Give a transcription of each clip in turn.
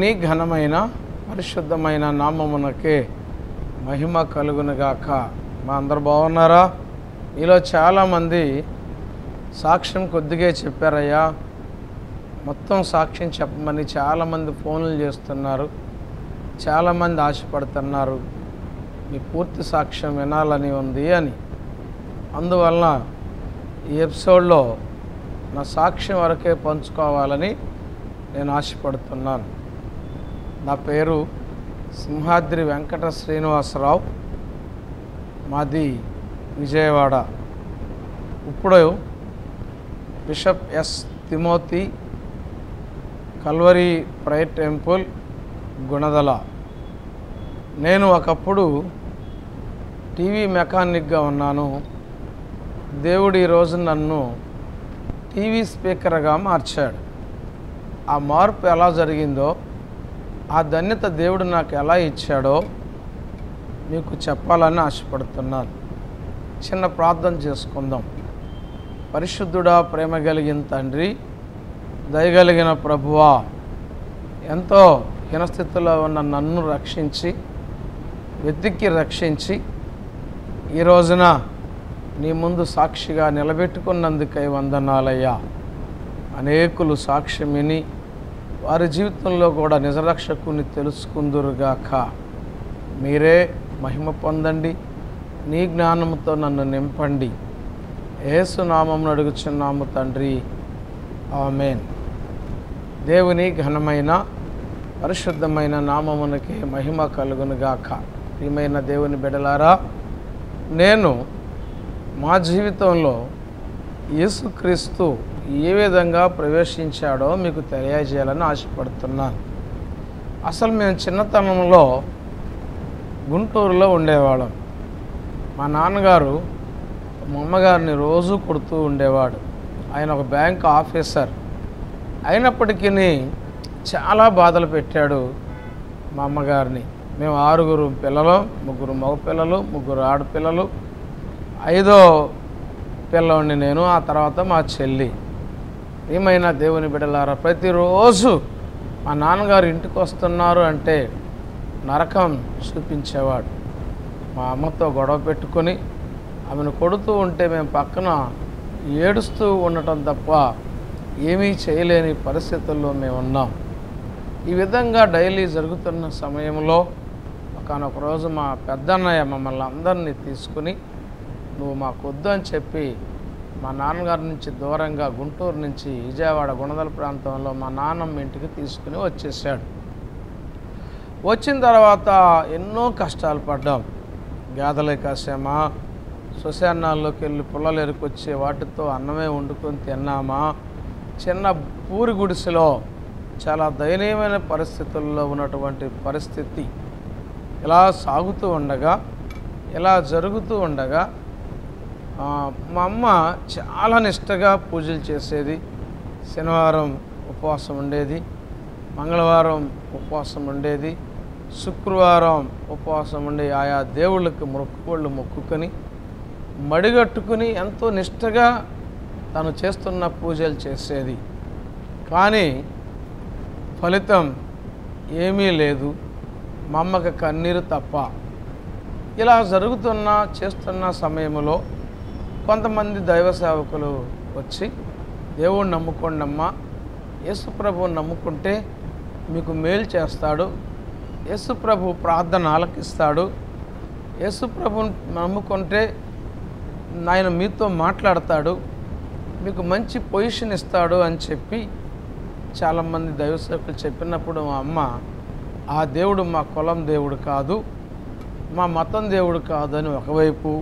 ఘనమైన పరిశుద్ధమైన నామమునకే మహిమ కలుగునుగాక మా అందరు బాగున్నారా మీలో చాలామంది సాక్ష్యం కొద్దిగా చెప్పారయ్యా మొత్తం సాక్ష్యం చెప్పమని చాలామంది ఫోన్లు చేస్తున్నారు చాలామంది ఆశపడుతున్నారు మీ పూర్తి సాక్ష్యం వినాలని ఉంది అని అందువలన ఈ ఎపిసోడ్లో నా సాక్ష్యం వరకే పంచుకోవాలని నేను ఆశపడుతున్నాను నా పేరు సింహాద్రి వెంకట శ్రీనివాసరావు మాది విజయవాడ ఇప్పుడు బిషప్ ఎస్ తిమోతి కల్వరి ప్రైట్ టెంపుల్ గుణదల నేను ఒకప్పుడు టీవీ మెకానిక్గా ఉన్నాను దేవుడు ఈరోజు నన్ను టీవీ స్పీకర్గా మార్చాడు ఆ మార్పు ఎలా జరిగిందో ఆ ధన్యత దేవుడు నాకు ఎలా ఇచ్చాడో మీకు చెప్పాలని ఆశపడుతున్నాను చిన్న ప్రార్థన చేసుకుందాం పరిశుద్ధుడా ప్రేమ కలిగిన తండ్రి దయగలిగిన ప్రభువా ఎంతో హీనస్థితిలో ఉన్న నన్ను రక్షించి వెతికి రక్షించి ఈ రోజున నీ ముందు సాక్షిగా నిలబెట్టుకున్నందుకై వందనాలయ్యా అనేకులు సాక్ష్యం విని వారి జీవితంలో కూడా నిజరక్షకుని తెలుసుకుందురుగాక మీరే మహిమ పొందండి నీ జ్ఞానంతో నన్ను నింపండి ఏసునామం అడుగుచున్నాము తండ్రి ఆమెన్ దేవుని ఘనమైన పరిశుద్ధమైన నామమునకి మహిమ కలుగునుగాక ప్రియమైన దేవుని బిడలారా నేను మా జీవితంలో యేసుక్రీస్తు ఏ విధంగా ప్రవేశించాడో మీకు తెలియజేయాలని ఆశపడుతున్నాను అసలు మేము చిన్నతనంలో గుంటూరులో ఉండేవాళ్ళం మా నాన్నగారు మా అమ్మగారిని రోజు కొడుతూ ఉండేవాడు ఆయన ఒక బ్యాంక్ ఆఫీసర్ అయినప్పటికీ చాలా బాధలు పెట్టాడు మా అమ్మగారిని మేము ఆరుగురు పిల్లలు ముగ్గురు మగ పిల్లలు ముగ్గురు ఆడపిల్లలు ఐదో పిల్లవాడిని నేను ఆ తర్వాత మా చెల్లి ఏమైనా దేవుని బిడ్డలారా ప్రతిరోజు మా నాన్నగారు ఇంటికి వస్తున్నారు అంటే నరకం చూపించేవాడు మా అమ్మతో గొడవ పెట్టుకొని ఆమెను కొడుతూ ఉంటే మేము పక్కన ఏడుస్తూ ఉండటం తప్ప ఏమీ చేయలేని పరిస్థితుల్లో మేము ఉన్నాం ఈ విధంగా డైలీ జరుగుతున్న సమయంలో ఒకనొక రోజు మా పెద్దన్నయ్య మమ్మల్ని అందరినీ తీసుకుని నువ్వు మాకు వద్దు అని చెప్పి మా నాన్నగారి నుంచి దూరంగా గుంటూరు నుంచి విజయవాడ గుణదల ప్రాంతంలో మా నాన్నమ్మ ఇంటికి తీసుకుని వచ్చేసాడు వచ్చిన తర్వాత ఎన్నో కష్టాలు పడ్డాం గేదలే కాసామా శ్మశానాల్లోకి వెళ్ళి పుల్లలు ఎరుకొచ్చే వాటితో అన్నమే వండుకొని తిన్నామా చిన్న పూరి గుడిసెలో చాలా దయనీయమైన పరిస్థితుల్లో ఉన్నటువంటి పరిస్థితి ఇలా సాగుతూ ఉండగా ఇలా జరుగుతూ ఉండగా ఆ, మా అమ్మ చాలా నిష్టగా పూజలు చేసేది శనివారం ఉపవాసం ఉండేది మంగళవారం ఉపవాసం ఉండేది శుక్రవారం ఉపవాసం ఉండి ఆయా దేవుళ్ళకి మొక్కుకోళ్ళు మొక్కుకొని మడిగట్టుకుని ఎంతో నిష్టగా తను చేస్తున్న పూజలు చేసేది కానీ ఫలితం ఏమీ లేదు మా అమ్మకి కన్నీరు తప్ప ఇలా జరుగుతున్న చేస్తున్న సమయంలో కొంతమంది దైవ సేవకులు వచ్చి దేవుణ్ణి నమ్ముకోండి అమ్మా యేసుప్రభువుని నమ్ముకుంటే మీకు మేలు చేస్తాడు యేసుప్రభు ప్రార్థన ఆలకిస్తాడు యేసుప్రభుని నమ్ముకుంటే ఆయన మీతో మాట్లాడతాడు మీకు మంచి పొజిషన్ ఇస్తాడు అని చెప్పి చాలామంది దైవ సేవకులు చెప్పినప్పుడు మా అమ్మ ఆ దేవుడు మా కులం దేవుడు కాదు మా మతం దేవుడు కాదు అని ఒకవైపు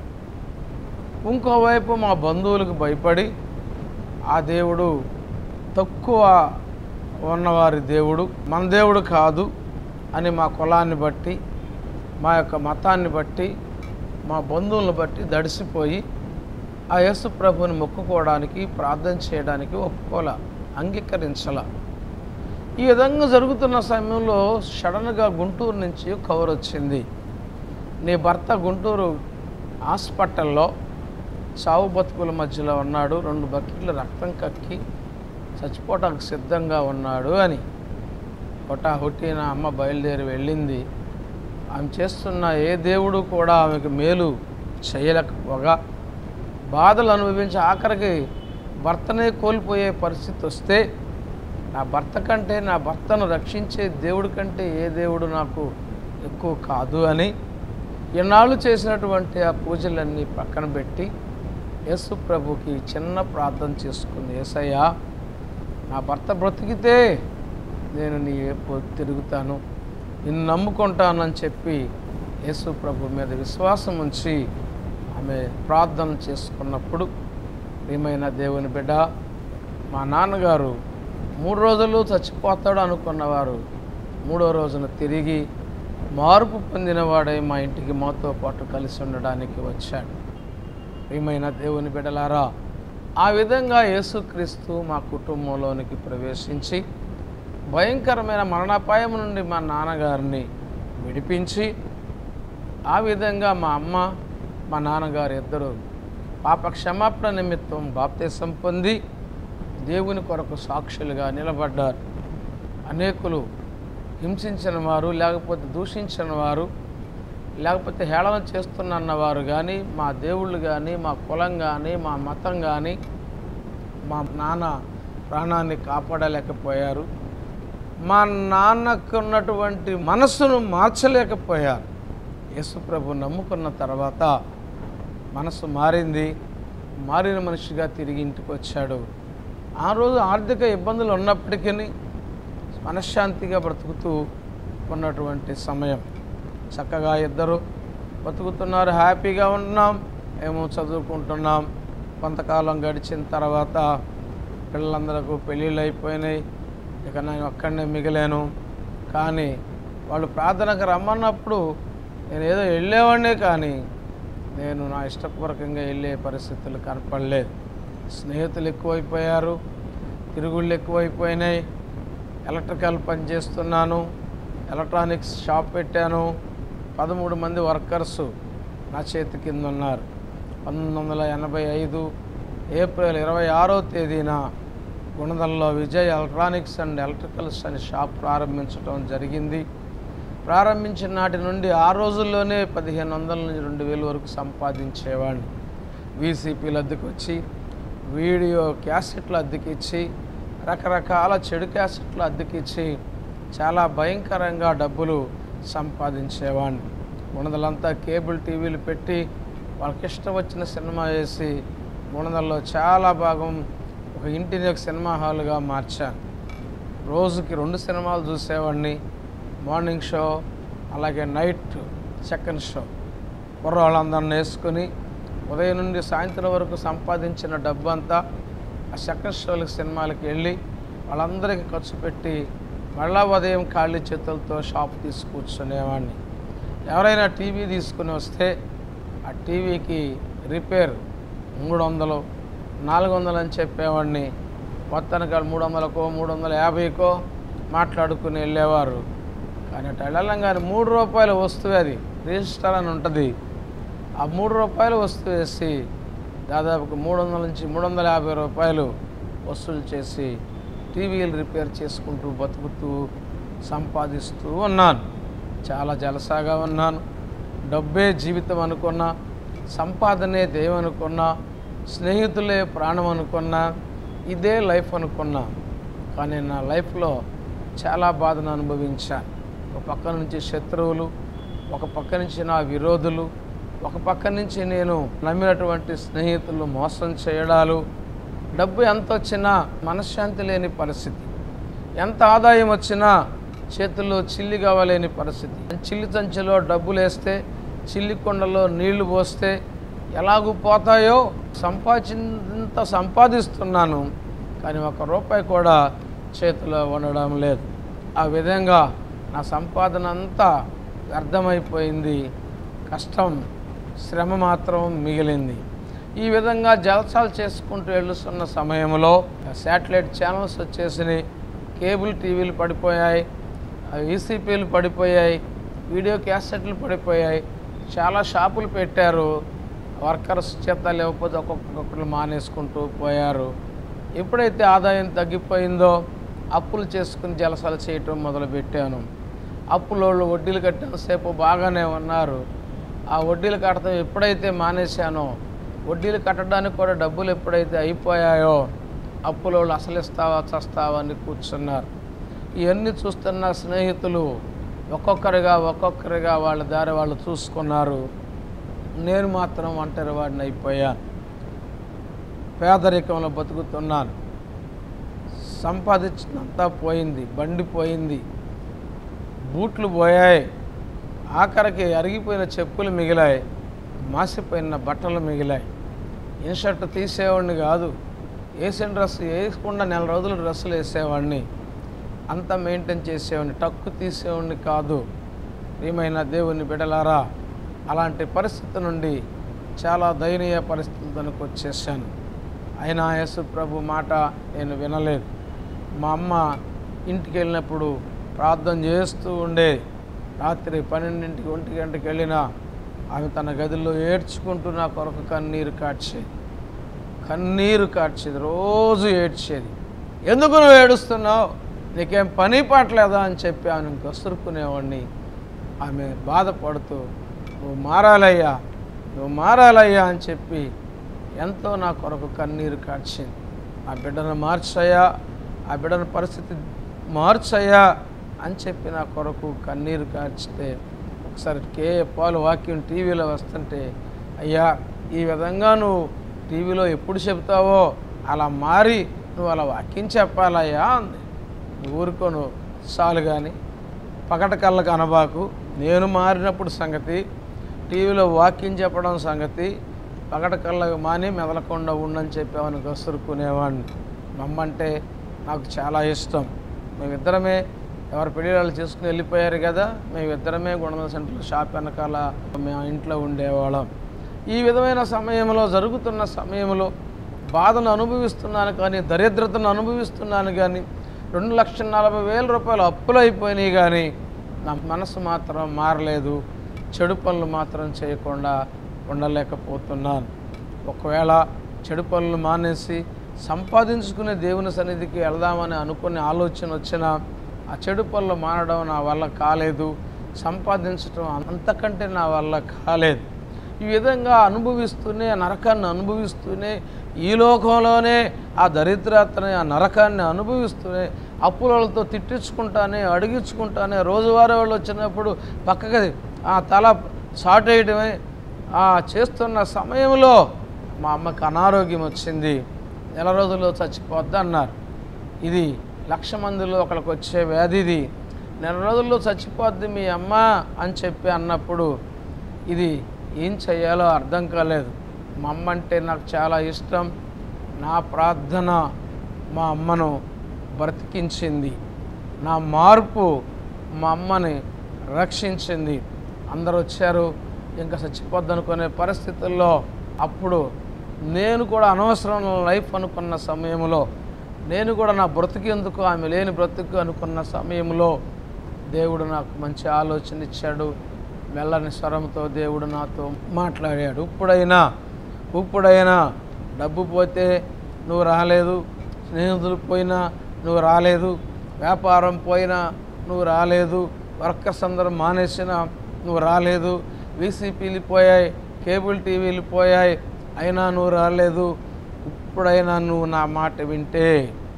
ఇంకోవైపు మా బంధువులకు భయపడి ఆ దేవుడు తక్కువ ఉన్నవారి దేవుడు మన దేవుడు కాదు అని మా కులాన్ని బట్టి మా యొక్క మతాన్ని బట్టి మా బంధువులను బట్టి దడిసిపోయి ఆ యేసు ప్రభుని మొక్కుకోవడానికి ప్రార్థన చేయడానికి ఒప్పుకోల అంగీకరించాల ఈ విధంగా జరుగుతున్న సమయంలో సడన్గా గుంటూరు నుంచి కవర్ వచ్చింది నీ భర్త గుంటూరు హాస్పిటల్లో చావు బతుకుల మధ్యలో ఉన్నాడు రెండు బకెట్ల రక్తం కక్కి చచ్చిపోవటానికి సిద్ధంగా ఉన్నాడు అని హుటాహుటిన అమ్మ బయలుదేరి వెళ్ళింది ఆమె చేస్తున్న ఏ దేవుడు కూడా ఆమెకు మేలు చేయలేకపోగా బాధలు అనుభవించి ఆఖరికి భర్తనే కోల్పోయే పరిస్థితి వస్తే నా భర్త కంటే నా భర్తను రక్షించే దేవుడి కంటే ఏ దేవుడు నాకు ఎక్కువ కాదు అని ఎన్నాళ్ళు చేసినటువంటి ఆ పూజలన్నీ పక్కన పెట్టి యేసు ప్రభుకి చిన్న ప్రార్థన చేసుకుంది ఏసయ్యా నా భర్త బ్రతికితే నేను నీ వైపు తిరుగుతాను నిన్ను నమ్ముకుంటానని చెప్పి యేసు ప్రభు మీద విశ్వాసం ఉంచి ఆమె ప్రార్థన చేసుకున్నప్పుడు ప్రియమైన దేవుని బిడ్డ మా నాన్నగారు మూడు రోజులు చచ్చిపోతాడు అనుకున్నవారు మూడో రోజున తిరిగి మార్పు పొందినవాడై మా ఇంటికి మాతో పాటు కలిసి ఉండడానికి వచ్చాడు ప్రియమైన దేవుని బిడ్డలారా ఆ విధంగా యేసుక్రీస్తు మా కుటుంబంలోనికి ప్రవేశించి భయంకరమైన మరణాపాయం నుండి మా నాన్నగారిని విడిపించి ఆ విధంగా మా అమ్మ మా నాన్నగారు ఇద్దరు పాప క్షమాపణ నిమిత్తం బాప్తీసం పొంది దేవుని కొరకు సాక్షులుగా నిలబడ్డారు అనేకులు హింసించిన వారు లేకపోతే దూషించిన వారు లేకపోతే హేళన చేస్తున్నవారు కానీ మా దేవుళ్ళు కానీ మా కులం కానీ మా మతం కానీ మా నాన్న ప్రాణాన్ని కాపాడలేకపోయారు మా నాన్నకు ఉన్నటువంటి మనస్సును మార్చలేకపోయారు యేసుప్రభు నమ్ముకున్న తర్వాత మనసు మారింది మారిన మనిషిగా తిరిగి ఇంటికి వచ్చాడు ఆ రోజు ఆర్థిక ఇబ్బందులు ఉన్నప్పటికీ మనశ్శాంతిగా బ్రతుకుతూ ఉన్నటువంటి సమయం చక్కగా ఇద్దరు బతుకుతున్నారు హ్యాపీగా ఉన్నాం ఏమో చదువుకుంటున్నాం కొంతకాలం గడిచిన తర్వాత పిల్లలందరకు పెళ్ళిళ్ళు అయిపోయినాయి ఇక నేను ఒక్కడనే మిగిలాను కానీ వాళ్ళు ప్రార్థనకు రమ్మన్నప్పుడు నేను ఏదో వెళ్ళేవాడినే కానీ నేను నా ఇష్టపూర్వకంగా వెళ్ళే పరిస్థితులు కనపడలేదు స్నేహితులు ఎక్కువైపోయారు తిరుగుళ్ళు ఎక్కువైపోయినాయి ఎలక్ట్రికల్ పని చేస్తున్నాను ఎలక్ట్రానిక్స్ షాప్ పెట్టాను పదమూడు మంది వర్కర్సు నా చేతి కింద ఉన్నారు పంతొమ్మిది వందల ఎనభై ఐదు ఏప్రిల్ ఇరవై ఆరో తేదీన గుణదల్లో విజయ్ ఎలక్ట్రానిక్స్ అండ్ ఎలక్ట్రికల్స్ అనే షాప్ ప్రారంభించడం జరిగింది ప్రారంభించిన నాటి నుండి ఆ రోజుల్లోనే పదిహేను వందల నుంచి రెండు వేలు వరకు సంపాదించేవాడిని వీసీపీలు అద్దెకొచ్చి వీడియో క్యాసెట్లు అద్దెకిచ్చి రకరకాల చెడు క్యాసెట్లు అద్దెకిచ్చి చాలా భయంకరంగా డబ్బులు సంపాదించేవాడిని గుణదలంతా కేబుల్ టీవీలు పెట్టి వాళ్ళకి ఇష్టం వచ్చిన సినిమా వేసి గుణదల్లో చాలా భాగం ఒక ఇంటిని ఒక సినిమా హాల్గా మార్చాను రోజుకి రెండు సినిమాలు చూసేవాడిని మార్నింగ్ షో అలాగే నైట్ సెకండ్ షో కుర్రవాళ్ళందరిని వేసుకుని ఉదయం నుండి సాయంత్రం వరకు సంపాదించిన డబ్బు అంతా ఆ సెకండ్ షోలకి సినిమాలకి వెళ్ళి వాళ్ళందరికీ ఖర్చు పెట్టి మళ్ళా ఉదయం ఖాళీ చేతులతో షాప్ తీసి కూర్చునేవాడిని ఎవరైనా టీవీ తీసుకుని వస్తే ఆ టీవీకి రిపేర్ మూడు వందలు నాలుగు వందలు అని చెప్పేవాడిని మొత్తానికి వాళ్ళు మూడు వందలకో మూడు వందల యాభైకో మాట్లాడుకుని వెళ్ళేవారు కానీ అటు వెళ్ళంగానే మూడు రూపాయల వస్తువు అది రిజిస్టర్ అని ఉంటుంది ఆ మూడు రూపాయల వస్తువు వేసి దాదాపు మూడు వందల నుంచి మూడు వందల యాభై రూపాయలు వసూలు చేసి టీవీలు రిపేర్ చేసుకుంటూ బతుకుతూ సంపాదిస్తూ ఉన్నాను చాలా జలసాగా ఉన్నాను డబ్బే జీవితం అనుకున్నా సంపాదనే దైవం అనుకున్నా స్నేహితులే ప్రాణం అనుకున్నా ఇదే లైఫ్ అనుకున్నా కానీ నా లైఫ్లో చాలా బాధను అనుభవించాను ఒక పక్క నుంచి శత్రువులు ఒక పక్క నుంచి నా విరోధులు ఒక పక్క నుంచి నేను నమ్మినటువంటి స్నేహితులు మోసం చేయడాలు డబ్బు ఎంత వచ్చినా మనశ్శాంతి లేని పరిస్థితి ఎంత ఆదాయం వచ్చినా చేతుల్లో చిల్లి కావలేని పరిస్థితి చిల్లి సంచిలో డబ్బులు వేస్తే చిల్లి కొండలో నీళ్లు పోస్తే ఎలాగూ పోతాయో సంపాదింత సంపాదిస్తున్నాను కానీ ఒక రూపాయి కూడా చేతిలో ఉండడం లేదు ఆ విధంగా నా సంపాదన అంతా వ్యర్థమైపోయింది కష్టం శ్రమ మాత్రం మిగిలింది ఈ విధంగా జలసాలు చేసుకుంటూ వెళ్తున్న సమయంలో శాటిలైట్ ఛానల్స్ వచ్చేసినాయి కేబుల్ టీవీలు పడిపోయాయి ఈసీపీలు పడిపోయాయి వీడియో క్యాసెట్లు పడిపోయాయి చాలా షాపులు పెట్టారు వర్కర్స్ చేత లేకపోతే ఒక్కొక్కరు మానేసుకుంటూ పోయారు ఎప్పుడైతే ఆదాయం తగ్గిపోయిందో అప్పులు చేసుకుని జలసాలు చేయటం మొదలుపెట్టాను అప్పులోళ్ళు వడ్డీలు కట్టినంతసేపు బాగానే ఉన్నారు ఆ వడ్డీలు కట్టడం ఎప్పుడైతే మానేశానో వడ్డీలు కట్టడానికి కూడా డబ్బులు ఎప్పుడైతే అయిపోయాయో అప్పులోళ్ళు అసలు ఇస్తావా చస్తావా అని కూర్చున్నారు ఇవన్నీ చూస్తున్న స్నేహితులు ఒక్కొక్కరిగా ఒక్కొక్కరిగా వాళ్ళ దారి వాళ్ళు చూసుకున్నారు నేను మాత్రం ఒంటరి వాడిని అయిపోయాను పేదరికంలో బతుకుతున్నాను సంపాదించినంతా పోయింది బండి పోయింది బూట్లు పోయాయి ఆఖరికి అరిగిపోయిన చెప్పులు మిగిలాయి మాసిపోయిన బట్టలు మిగిలాయి ఇన్షర్ట్ తీసేవాడిని కాదు వేసిన డ్రెస్ వేయకుండా నెల రోజులు డ్రెస్సులు వేసేవాడిని అంతా మెయింటైన్ చేసేవాడిని టక్కు తీసేవాడిని కాదు ప్రియమైన దేవుని బిడలారా అలాంటి పరిస్థితి నుండి చాలా దయనీయ పరిస్థితులకు వచ్చేసాను అయినా యేసు ప్రభు మాట నేను వినలేదు మా అమ్మ ఇంటికి వెళ్ళినప్పుడు ప్రార్థన చేస్తూ ఉండేది రాత్రి పన్నెండింటికి ఒంటి గంటకి వెళ్ళినా ఆమె తన గదిలో ఏడ్చుకుంటూ నా కొరకు కన్నీరు కార్చేది కన్నీరు కార్చేది రోజు ఏడ్చేది ఎందుకు నువ్వు ఏడుస్తున్నావు నీకేం పని పాటలేదా అని చెప్పి ఆమె కసురుకునేవాడిని ఆమె బాధపడుతూ నువ్వు మారాలయ్యా నువ్వు మారాలయ్యా అని చెప్పి ఎంతో నా కొరకు కన్నీరు కార్చింది ఆ బిడ్డను మార్చయ్యా ఆ బిడ్డన పరిస్థితి మార్చయ్యా అని చెప్పి నా కొరకు కన్నీరు కార్చితే ఒకసారి కే పాలు వాక్యం టీవీలో వస్తుంటే అయ్యా ఈ విధంగా నువ్వు టీవీలో ఎప్పుడు చెప్తావో అలా మారి నువ్వు అలా వాక్యం చెప్పాలయ్యా అంది నువ్వు ఊరుకోను చాలు కానీ పకట కళ్ళకు అనబాకు నేను మారినప్పుడు సంగతి టీవీలో వాక్యం చెప్పడం సంగతి పకట కళ్ళకు మాని మెదలకుండా ఉండని చెప్పామని గసురుకునేవాడిని మా అమ్మ అంటే నాకు చాలా ఇష్టం మేమిద్దరమే ఎవరి పెళ్ళిళ్ళు చేసుకుని వెళ్ళిపోయారు కదా మేమిద్దరమే గుణదల సెంటర్ షాప్ వెనకాల మేము ఇంట్లో ఉండేవాళ్ళం ఈ విధమైన సమయంలో జరుగుతున్న సమయంలో బాధను అనుభవిస్తున్నాను కానీ దరిద్రతను అనుభవిస్తున్నాను కానీ రెండు లక్షల నలభై వేల రూపాయలు అప్పులు అయిపోయినాయి కానీ నా మనసు మాత్రం మారలేదు చెడు పనులు మాత్రం చేయకుండా ఉండలేకపోతున్నాను ఒకవేళ చెడు పనులు మానేసి సంపాదించుకునే దేవుని సన్నిధికి వెళదామని అనుకునే ఆలోచన వచ్చినా ఆ చెడు పనులు మానడం నా వల్ల కాలేదు సంపాదించడం అంతకంటే నా వల్ల కాలేదు ఈ విధంగా అనుభవిస్తూనే ఆ నరకాన్ని అనుభవిస్తూనే ఈ లోకంలోనే ఆ దరిద్రతని ఆ నరకాన్ని అనుభవిస్తూనే అప్పులతో తిట్టించుకుంటానే అడిగించుకుంటానే రోజువారీ వాళ్ళు వచ్చినప్పుడు పక్కకి ఆ తల చాటేయడమే ఆ చేస్తున్న సమయంలో మా అమ్మకి అనారోగ్యం వచ్చింది నెల రోజుల్లో చచ్చిపోద్ది అన్నారు ఇది లక్ష మందిలో ఒకరికి వచ్చే వ్యాధి ఇది నెల రోజుల్లో చచ్చిపోద్ది మీ అమ్మ అని చెప్పి అన్నప్పుడు ఇది ఏం చేయాలో అర్థం కాలేదు మా అమ్మ అంటే నాకు చాలా ఇష్టం నా ప్రార్థన మా అమ్మను బ్రతికించింది నా మార్పు మా అమ్మని రక్షించింది అందరూ వచ్చారు ఇంకా చచ్చిపోద్ది అనుకునే పరిస్థితుల్లో అప్పుడు నేను కూడా అనవసరం లైఫ్ అనుకున్న సమయంలో నేను కూడా నా బ్రతికేందుకు ఆమె లేని బ్రతుకు అనుకున్న సమయంలో దేవుడు నాకు మంచి ఆలోచన ఇచ్చాడు మెల్లని స్వరంతో దేవుడు నాతో మాట్లాడాడు ఇప్పుడైనా ఇప్పుడైనా డబ్బు పోతే నువ్వు రాలేదు స్నేహితులు పోయినా నువ్వు రాలేదు వ్యాపారం పోయినా నువ్వు రాలేదు వర్కర్స్ అందరూ మానేసిన నువ్వు రాలేదు వీసీపీలు పోయాయి కేబుల్ టీవీలు పోయాయి అయినా నువ్వు రాలేదు ఇప్పుడైనా నువ్వు నా మాట వింటే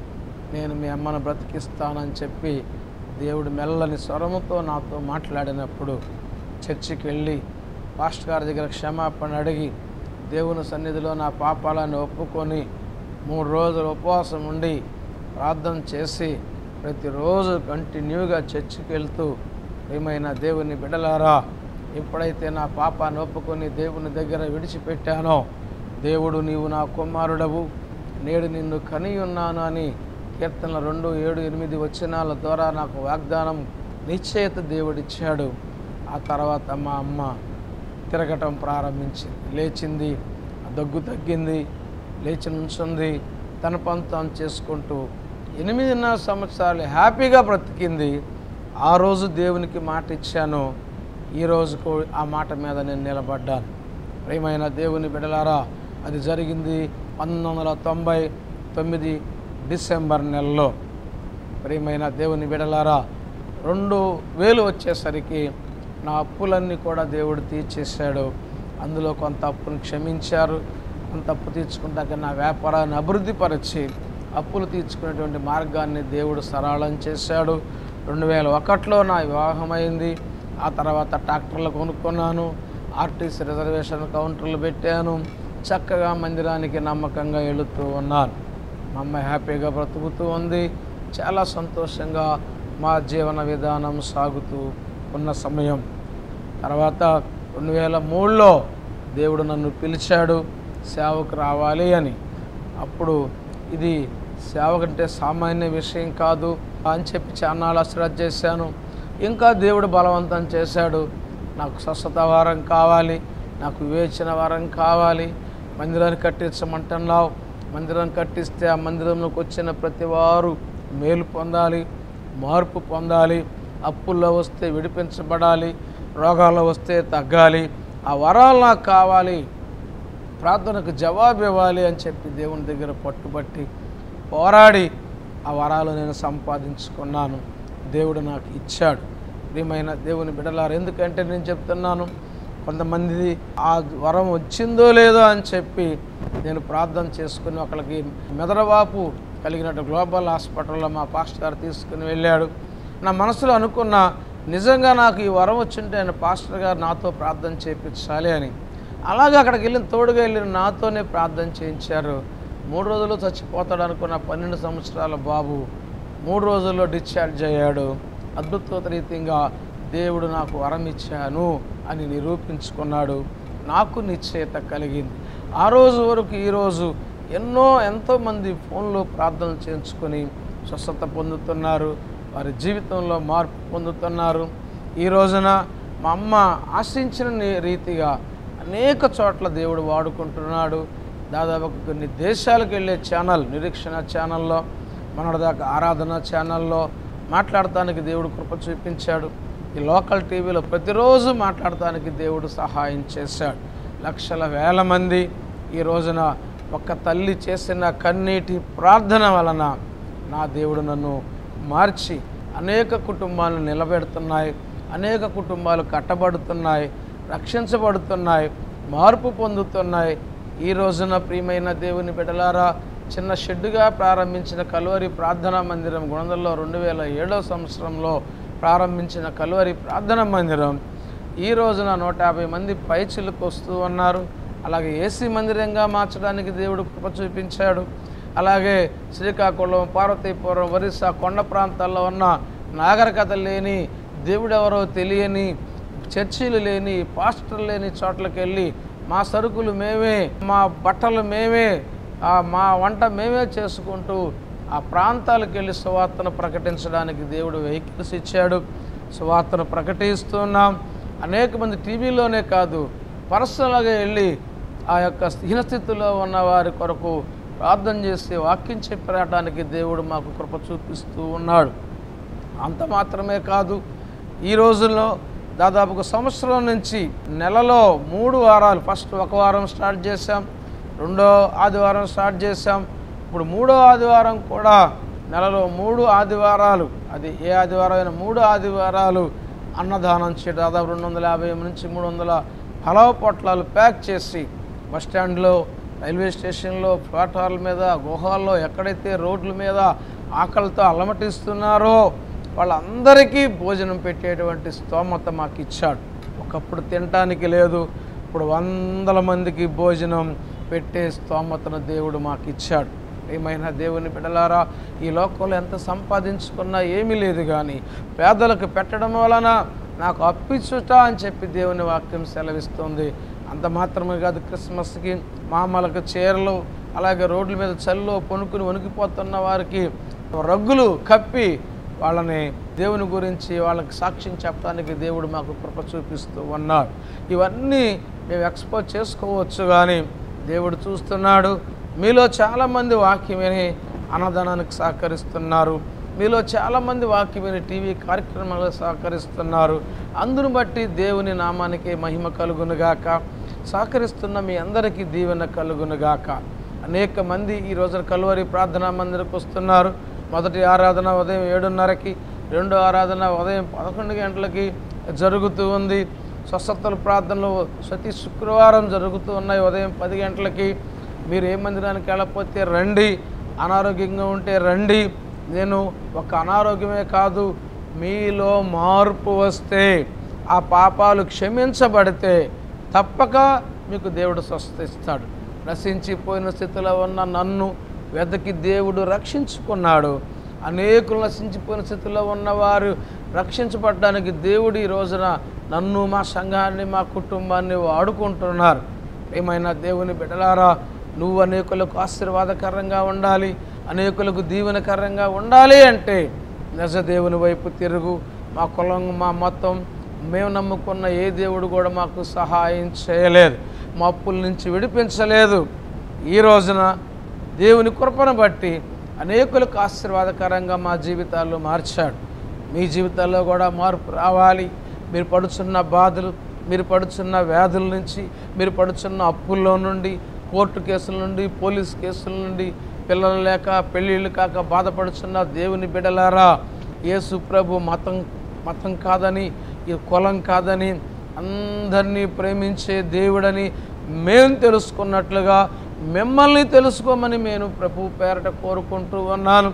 నేను మీ అమ్మను బ్రతికిస్తానని చెప్పి దేవుడు మెల్లని స్వరముతో నాతో మాట్లాడినప్పుడు చర్చికి వెళ్ళి పాస్టర్ గారి దగ్గర క్షమాపణ అడిగి దేవుని సన్నిధిలో నా పాపాలను ఒప్పుకొని మూడు రోజులు ఉపవాసం ఉండి ప్రార్థన చేసి ప్రతిరోజు కంటిన్యూగా చర్చికి వెళ్తూ ఏమైనా దేవుని బిడలారా ఎప్పుడైతే నా పాపాన్ని ఒప్పుకొని దేవుని దగ్గర విడిచిపెట్టానో దేవుడు నీవు నా కుమారుడవు నేడు నిన్ను కని ఉన్నాను అని కీర్తనల రెండు ఏడు ఎనిమిది వచనాల ద్వారా నాకు వాగ్దానం నిశ్చయిత దేవుడిచ్చాడు ఆ తర్వాత మా అమ్మ తిరగటం ప్రారంభించింది లేచింది ఆ దగ్గు తగ్గింది లేచి నుంచుంది తన పని తాను చేసుకుంటూ ఎనిమిదిన్నర సంవత్సరాలు హ్యాపీగా బ్రతికింది ఆ రోజు దేవునికి మాట ఇచ్చాను ఈ రోజుకు ఆ మాట మీద నేను నిలబడ్డాను ప్రియమైన దేవుని బిడలారా అది జరిగింది పంతొమ్మిది వందల తొంభై తొమ్మిది డిసెంబర్ నెలలో ప్రియమైన దేవుని బిడలారా రెండు వేలు వచ్చేసరికి నా అప్పులన్నీ కూడా దేవుడు తీర్చేశాడు అందులో కొంత అప్పును క్షమించారు కొంత అప్పు తీర్చుకుంటాక నా వ్యాపారాన్ని అభివృద్ధిపరిచి అప్పులు తీర్చుకునేటువంటి మార్గాన్ని దేవుడు సరళం చేశాడు రెండు వేల ఒకటిలో నా వివాహమైంది ఆ తర్వాత ట్రాక్టర్లు కొనుక్కున్నాను ఆర్టీసీ రిజర్వేషన్ కౌంటర్లు పెట్టాను చక్కగా మందిరానికి నమ్మకంగా వెళుతూ ఉన్నాను మా అమ్మాయి హ్యాపీగా బ్రతుకుతూ ఉంది చాలా సంతోషంగా మా జీవన విధానం సాగుతూ ఉన్న సమయం తర్వాత రెండు వేల మూడులో దేవుడు నన్ను పిలిచాడు సేవకు రావాలి అని అప్పుడు ఇది సేవ కంటే సామాన్య విషయం కాదు అని చెప్పి చాన్నాళ్ళు అశ్రద్ధ చేశాను ఇంకా దేవుడు బలవంతం చేశాడు నాకు స్వస్థత వారం కావాలి నాకు వివేచన వారం కావాలి మందిరాన్ని కట్టించమంటున్నావు మందిరం కట్టిస్తే ఆ మందిరంలోకి వచ్చిన ప్రతి వారు మేలు పొందాలి మార్పు పొందాలి అప్పుల్లో వస్తే విడిపించబడాలి రోగాల్లో వస్తే తగ్గాలి ఆ వరాలు నాకు కావాలి ప్రార్థనకు జవాబు ఇవ్వాలి అని చెప్పి దేవుని దగ్గర పట్టుబట్టి పోరాడి ఆ వరాలు నేను సంపాదించుకున్నాను దేవుడు నాకు ఇచ్చాడు ప్రియమైన దేవుని బిడలారు ఎందుకంటే నేను చెప్తున్నాను కొంతమంది ఆ వరం వచ్చిందో లేదో అని చెప్పి నేను ప్రార్థన చేసుకుని ఒకరికి మెదడవాపు కలిగినట్టు గ్లోబల్ హాస్పిటల్లో మా పాస్టర్ గారు తీసుకుని వెళ్ళాడు నా మనసులో అనుకున్న నిజంగా నాకు ఈ వరం వచ్చింటే ఆయన పాస్టర్ గారు నాతో ప్రార్థన చేయించాలి అని అలాగే అక్కడికి వెళ్ళిన తోడుగా వెళ్ళిన నాతోనే ప్రార్థన చేయించారు మూడు రోజులు చచ్చిపోతాడు అనుకున్న పన్నెండు సంవత్సరాల బాబు మూడు రోజుల్లో డిశ్చార్జ్ అయ్యాడు అద్భుత రీతిగా దేవుడు నాకు వరం ఇచ్చాను అని నిరూపించుకున్నాడు నాకు నిశ్చయత కలిగింది ఆ రోజు వరకు ఈరోజు ఎన్నో ఎంతోమంది ఫోన్లో ప్రార్థనలు చేయించుకొని స్వస్థత పొందుతున్నారు వారి జీవితంలో మార్పు పొందుతున్నారు ఈ రోజున మా అమ్మ ఆశించిన ని- రీతిగా అనేక చోట్ల దేవుడు వాడుకుంటున్నాడు దాదాపు కొన్ని దేశాలకు వెళ్ళే ఛానల్ నిరీక్షణ ఛానల్లో మనదాకా ఆరాధన ఛానల్లో మాట్లాడటానికి దేవుడు కృప చూపించాడు ఈ లోకల్ టీవీలో ప్రతిరోజు మాట్లాడటానికి దేవుడు సహాయం చేశాడు లక్షల వేల మంది ఈ రోజున ఒక తల్లి చేసిన కన్నీటి ప్రార్థన వలన నా దేవుడు నన్ను మార్చి అనేక కుటుంబాలను నిలబెడుతున్నాయి అనేక కుటుంబాలు కట్టబడుతున్నాయి రక్షించబడుతున్నాయి మార్పు పొందుతున్నాయి ఈ రోజున ప్రియమైన దేవుని బిడ్డలారా చిన్న షెడ్డుగా ప్రారంభించిన కలువరి ప్రార్థనా మందిరం గుణదల్లో రెండు వేల ఏడో సంవత్సరంలో ప్రారంభించిన కలువరి ప్రార్థనా మందిరం ఈ రోజున నూట యాభై మంది పైచిలకు వస్తూ ఉన్నారు అలాగే ఏసీ మందిరంగా మార్చడానికి దేవుడు కృప చూపించాడు అలాగే శ్రీకాకుళం పార్వతీపురం ఒరిస్సా కొండ ప్రాంతాల్లో ఉన్న నాగరికత లేని దేవుడెవరో తెలియని చర్చీలు లేని పాస్టర్లు లేని చోట్లకి వెళ్ళి మా సరుకులు మేమే మా బట్టలు మేమే ఆ మా వంట మేమే చేసుకుంటూ ఆ ప్రాంతాలకు వెళ్ళి సువార్తను ప్రకటించడానికి దేవుడు వెహికల్స్ ఇచ్చాడు సువార్తను ప్రకటిస్తున్నాం అనేక మంది టీవీలోనే కాదు పర్సనల్గా వెళ్ళి ఆ యొక్క హీనస్థితిలో ఉన్న వారి కొరకు ప్రార్థన చేసి వాక్యం చెప్పడానికి దేవుడు మాకు కృప చూపిస్తూ ఉన్నాడు అంత మాత్రమే కాదు ఈ రోజుల్లో దాదాపు ఒక సంవత్సరం నుంచి నెలలో మూడు వారాలు ఫస్ట్ ఒక వారం స్టార్ట్ చేశాం రెండో ఆదివారం స్టార్ట్ చేశాం ఇప్పుడు మూడో ఆదివారం కూడా నెలలో మూడు ఆదివారాలు అది ఏ ఆదివారం అయినా మూడు ఆదివారాలు అన్నదానం చేయడం దాదాపు రెండు వందల యాభై నుంచి మూడు వందల హలవ పొట్లాలు ప్యాక్ చేసి బస్ స్టాండ్లో రైల్వే స్టేషన్లో ప్లాట్ఫార్ల మీద గుహాల్లో ఎక్కడైతే రోడ్ల మీద ఆకలితో అలమటిస్తున్నారో వాళ్ళందరికీ భోజనం పెట్టేటువంటి స్తోమత మాకు ఇచ్చాడు ఒకప్పుడు తినటానికి లేదు ఇప్పుడు వందల మందికి భోజనం పెట్టే స్తోమతను దేవుడు మాకు ఇచ్చాడు ఏమైనా దేవుని బిడలారా ఈ లోకంలో ఎంత సంపాదించుకున్నా ఏమీ లేదు కానీ పేదలకు పెట్టడం వలన నాకు అప్పిచ్చుట అని చెప్పి దేవుని వాక్యం సెలవిస్తుంది అంత మాత్రమే కాదు క్రిస్మస్కి మామలకు చీరలు అలాగే రోడ్ల మీద చల్లో పొనుకుని వణికిపోతున్న వారికి రగ్గులు కప్పి వాళ్ళని దేవుని గురించి వాళ్ళకి సాక్ష్యం చెప్పడానికి దేవుడు మాకు కృప చూపిస్తూ ఉన్నాడు ఇవన్నీ మేము ఎక్స్పోజ్ చేసుకోవచ్చు కానీ దేవుడు చూస్తున్నాడు మీలో చాలామంది వాక్యం విని అన్నదానానికి సహకరిస్తున్నారు మీలో చాలామంది వాక్యం విని టీవీ కార్యక్రమాలకు సహకరిస్తున్నారు అందును బట్టి దేవుని నామానికి మహిమ కలుగునుగాక సహకరిస్తున్న మీ అందరికీ దీవెన కలుగునుగాక అనేక మంది ఈ రోజున కలువరి ప్రార్థనా మందిరకు వస్తున్నారు మొదటి ఆరాధన ఉదయం ఏడున్నరకి రెండో ఆరాధన ఉదయం పదకొండు గంటలకి జరుగుతూ ఉంది స్వస్థతల ప్రార్థనలు ప్రతి శుక్రవారం జరుగుతూ ఉన్నాయి ఉదయం పది గంటలకి మీరు ఏ మందిరానికి వెళ్ళకపోతే రండి అనారోగ్యంగా ఉంటే రండి నేను ఒక అనారోగ్యమే కాదు మీలో మార్పు వస్తే ఆ పాపాలు క్షమించబడితే తప్పక మీకు దేవుడు స్వస్థత ఇస్తాడు నశించిపోయిన స్థితిలో ఉన్న నన్ను వెదకి దేవుడు రక్షించుకున్నాడు అనేకులు నశించిపోయిన స్థితిలో ఉన్నవారు రక్షించబడడానికి దేవుడు ఈ రోజున నన్ను మా సంఘాన్ని మా కుటుంబాన్ని వాడుకుంటున్నారు ఏమైనా దేవుని బిడ్డలారా నువ్వు అనేకులకు ఆశీర్వాదకరంగా ఉండాలి అనేకులకు దీవెనకరంగా ఉండాలి అంటే నిజ దేవుని వైపు తిరుగు మా కులం మా మతం మేము నమ్ముకున్న ఏ దేవుడు కూడా మాకు సహాయం చేయలేదు మా అప్పుల నుంచి విడిపించలేదు ఈ రోజున దేవుని కృపను బట్టి అనేకులకు ఆశీర్వాదకరంగా మా జీవితాల్లో మార్చాడు మీ జీవితాల్లో కూడా మార్పు రావాలి మీరు పడుచున్న బాధలు మీరు పడుచున్న వ్యాధుల నుంచి మీరు పడుచున్న అప్పుల్లో నుండి కోర్టు కేసుల నుండి పోలీస్ కేసుల నుండి పిల్లలు లేక పెళ్ళిళ్ళు కాక బాధపడుచున్న దేవుని బిడలారా యేసు ప్రభు మతం మతం కాదని ఈ కులం కాదని అందరినీ ప్రేమించే దేవుడని మేము తెలుసుకున్నట్లుగా మిమ్మల్ని తెలుసుకోమని నేను ప్రభు పేరట కోరుకుంటూ ఉన్నాను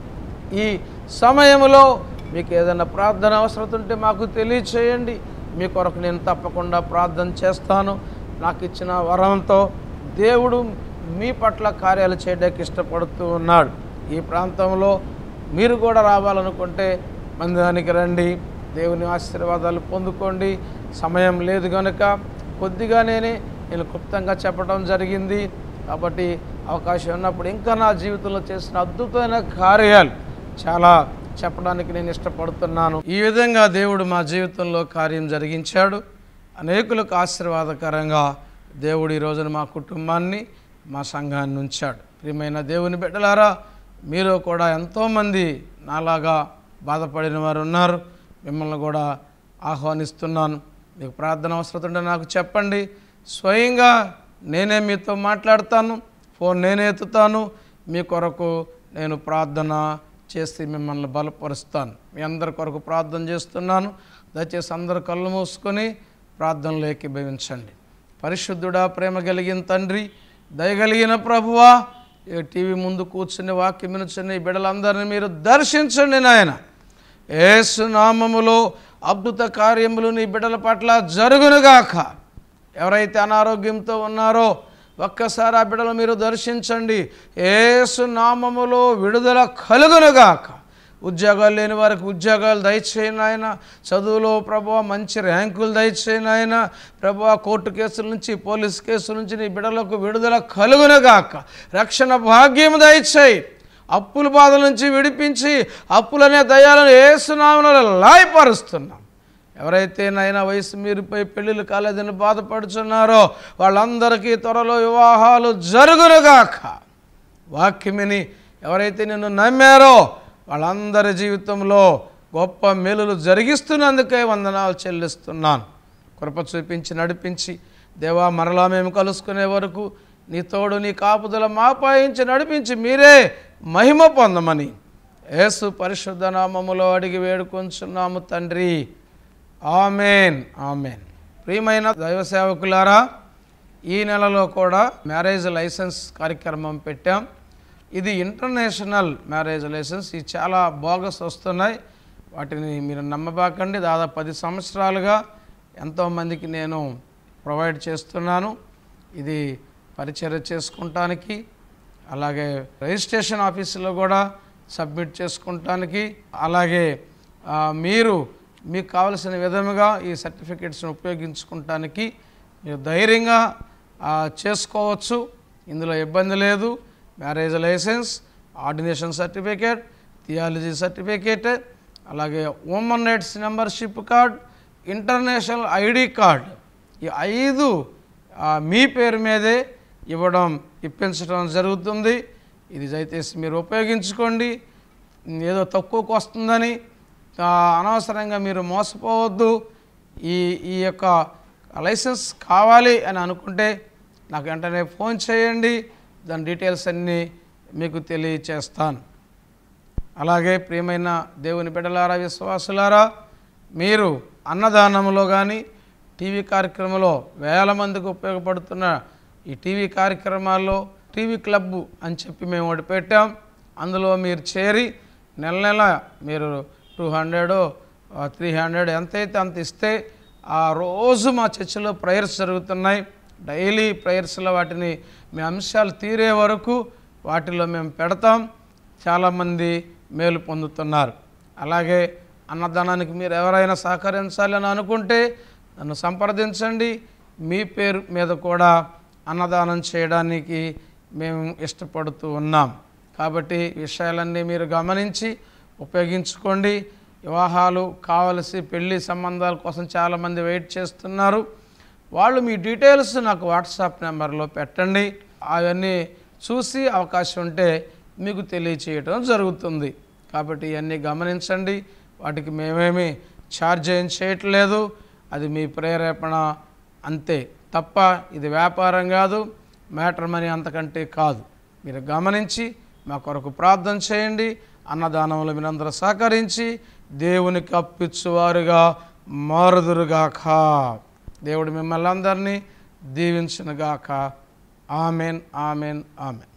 ఈ సమయంలో మీకు ఏదైనా ప్రార్థన అవసరం ఉంటే మాకు తెలియచేయండి మీ కొరకు నేను తప్పకుండా ప్రార్థన చేస్తాను నాకు ఇచ్చిన వరంతో దేవుడు మీ పట్ల కార్యాలు చేయడానికి ఇష్టపడుతూ ఉన్నాడు ఈ ప్రాంతంలో మీరు కూడా రావాలనుకుంటే మందిరానికి రండి దేవుని ఆశీర్వాదాలు పొందుకోండి సమయం లేదు కనుక కొద్దిగా నేనే నేను క్లుప్తంగా చెప్పడం జరిగింది కాబట్టి అవకాశం ఉన్నప్పుడు ఇంకా నా జీవితంలో చేసిన అద్భుతమైన కార్యాలు చాలా చెప్పడానికి నేను ఇష్టపడుతున్నాను ఈ విధంగా దేవుడు మా జీవితంలో కార్యం జరిగించాడు అనేకులకు ఆశీర్వాదకరంగా దేవుడు ఈ రోజున మా కుటుంబాన్ని మా సంఘాన్ని ఉంచాడు ప్రియమైన దేవుని బిడ్డలారా మీలో కూడా ఎంతోమంది నాలాగా బాధపడిన వారు ఉన్నారు మిమ్మల్ని కూడా ఆహ్వానిస్తున్నాను మీకు ప్రార్థన అవసరం ఉంటే నాకు చెప్పండి స్వయంగా నేనే మీతో మాట్లాడతాను ఫోన్ నేనే ఎత్తుతాను మీ కొరకు నేను ప్రార్థన చేసి మిమ్మల్ని బలపరుస్తాను మీ అందరి కొరకు ప్రార్థన చేస్తున్నాను దయచేసి అందరు కళ్ళు మూసుకొని ప్రార్థనలు ఏకీభవించండి పరిశుద్ధుడా ప్రేమ కలిగిన తండ్రి దయగలిగిన ప్రభువా ఈ టీవీ ముందు కూర్చుని వాక్యం వినుచుని ఈ బిడ్డలందరినీ మీరు దర్శించండి నాయన ఏసు నామములో అద్భుత కార్యములు నీ బిడ్డల పట్ల జరుగునుగాక ఎవరైతే అనారోగ్యంతో ఉన్నారో ఒక్కసారి ఆ బిడ్డలు మీరు దర్శించండి ఏసు నామములో విడుదల కలుగునుగాక ఉద్యోగాలు లేని వారికి ఉద్యోగాలు దయచేయను ఆయన చదువులో ప్రభు మంచి ర్యాంకులు దయచేయను ఆయన ప్రభు కోర్టు కేసుల నుంచి పోలీస్ కేసుల నుంచి నీ బిడ్డలకు విడుదల కలుగునుగాక రక్షణ భాగ్యం దయచేయి అప్పుల బాధల నుంచి విడిపించి అప్పులనే దయాలను ఏసునామలో లాయపరుస్తున్నాం ఎవరైతే నైనా వయసు మీరిపోయి పెళ్ళిళ్ళు కాలేదని బాధపడుచున్నారో వాళ్ళందరికీ త్వరలో వివాహాలు జరుగునుగాక వాక్యమిని ఎవరైతే నిన్ను నమ్మారో వాళ్ళందరి జీవితంలో గొప్ప మేలులు జరిగిస్తున్నందుకే వందనాలు చెల్లిస్తున్నాను కృప చూపించి నడిపించి దేవా మరలా మేము కలుసుకునే వరకు నీ తోడు నీ కాపుదల మాపాయించి నడిపించి మీరే మహిమ పొందమని యేసు పరిశుద్ధ నామములో అడిగి వేడుకొంచున్నాము తండ్రి ఆమెన్ ఆమెన్ ప్రియమైన దైవ సేవకులారా ఈ నెలలో కూడా మ్యారేజ్ లైసెన్స్ కార్యక్రమం పెట్టాం ఇది ఇంటర్నేషనల్ మ్యారేజ్ లైసెన్స్ ఇది చాలా బోగస్ వస్తున్నాయి వాటిని మీరు నమ్మబాకండి దాదాపు పది సంవత్సరాలుగా ఎంతోమందికి నేను ప్రొవైడ్ చేస్తున్నాను ఇది పరిచర్య చేసుకుంటానికి అలాగే రిజిస్ట్రేషన్ ఆఫీసులో కూడా సబ్మిట్ చేసుకుంటానికి అలాగే ఆ, మీరు మీకు కావలసిన విధముగా ఈ సర్టిఫికేట్స్ని ఉపయోగించుకుంటానికి మీరు ధైర్యంగా ఆ, చేసుకోవచ్చు ఇందులో ఇబ్బంది లేదు marriage licence ordination certificate theology certificate అలాగే women rights membership card international ID card ఈ ఐదు ఆ, మీ పేరు మీదే ఇవ్వడం ఇప్పించడం జరుగుతుంది ఇది దయచేసి మీరు ఉపయోగించుకోండి ఏదో తక్కువకు వస్తుందని ఆ, అనవసరంగా మీరు మోసపోవద్దు ఈ ఈ యొక్క లైసెన్స్ కావాలి అని అనుకుంటే నాకు వెంటనే ఫోన్ చేయండి దాని డీటెయిల్స్ అన్నీ మీకు తెలియచేస్తాను అలాగే ప్రియమైన దేవుని బిడ్డలారా విశ్వాసులారా మీరు అన్నదానంలో కానీ టీవీ కార్యక్రమంలో వేల మందికి ఉపయోగపడుతున్న ఈ టీవీ కార్యక్రమాల్లో టీవీ క్లబ్ అని చెప్పి మేము ఒకటి పెట్టాం అందులో మీరు చేరి నెల నెల మీరు టూ హండ్రెడ్ త్రీ హండ్రెడ్ ఎంతైతే అంత ఇస్తే ఆ రోజు మా చర్చిలో ప్రేయర్స్ జరుగుతున్నాయి డైలీ ప్రేయర్స్లో వాటిని మీ అంశాలు తీరే వరకు వాటిలో మేము పెడతాం చాలామంది మేలు పొందుతున్నారు అలాగే అన్నదానానికి మీరు ఎవరైనా సహకరించాలని అనుకుంటే నన్ను సంప్రదించండి మీ పేరు మీద కూడా అన్నదానం చేయడానికి మేము ఇష్టపడుతూ ఉన్నాం కాబట్టి ఈ విషయాలన్నీ మీరు గమనించి ఉపయోగించుకోండి వివాహాలు కావలసి పెళ్లి సంబంధాల కోసం చాలామంది వెయిట్ చేస్తున్నారు వాళ్ళు మీ డీటెయిల్స్ నాకు వాట్సాప్ నెంబర్లో పెట్టండి అవన్నీ చూసి అవకాశం ఉంటే మీకు తెలియచేయటం జరుగుతుంది కాబట్టి ఇవన్నీ గమనించండి వాటికి మేమేమి ఛార్జ్ ఏం చేయట్లేదు అది మీ ప్రేరేపణ అంతే తప్ప ఇది వ్యాపారం కాదు మ్యాటర్ మనీ అంతకంటే కాదు మీరు గమనించి మా కొరకు ప్రార్థన చేయండి అన్నదానంలో మీరందరూ సహకరించి దేవునికి అప్పిచ్చువారుగా మారుదురుగాక దేవుడు మిమ్మల్ని అందరినీ దీవించునుగాక ఆమెన్ ఆమెన్ ఆమెన్